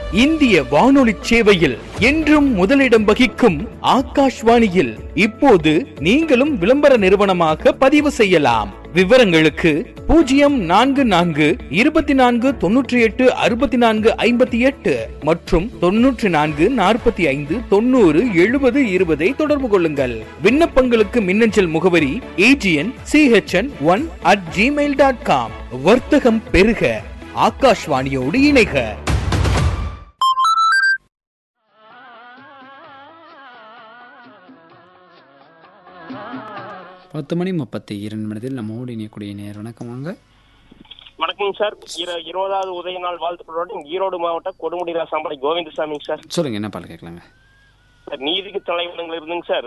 இந்திய வானொலி சேவையில் என்றும் முதலிடம் வகிக்கும் ஆகாஷ்வாணியில் இப்போது நீங்களும் விளம்பர நிறுவனமாக பதிவு செய்யலாம் விவரங்களுக்கு பூஜ்ஜியம் நான்கு நான்கு இருபத்தி நான்கு தொன்னூற்றி எட்டு அறுபத்தி நான்கு ஐம்பத்தி எட்டு மற்றும் தொன்னூற்றி நான்கு நாற்பத்தி ஐந்து தொண்ணூறு எழுபது இருபதை தொடர்பு கொள்ளுங்கள் விண்ணப்பங்களுக்கு மின்னஞ்சல் முகவரி AGN CHN one at Gmail dot com வர்த்தகம் பெருக ஆகாஷ்வாணியோடு இணைக பத்து மணி முப்பத்தி இரண்டு நிமிடத்தில் நம்மோடு இணையக்கூடிய நேர் வணக்கம் வாங்க வணக்கம் சார் இர- இருபதாவது உதய நாள் வாழ்த்துக்களோடு ஈரோடு மாவட்டம் கொடுமுடி ராசாம்படை கோவிந்தசாமிங்க சார் சொல்லுங்க என்ன பால் கேட்கலாங்க சார் நீதிக்கு தலைவனங்கள் இருந்துங்க சார்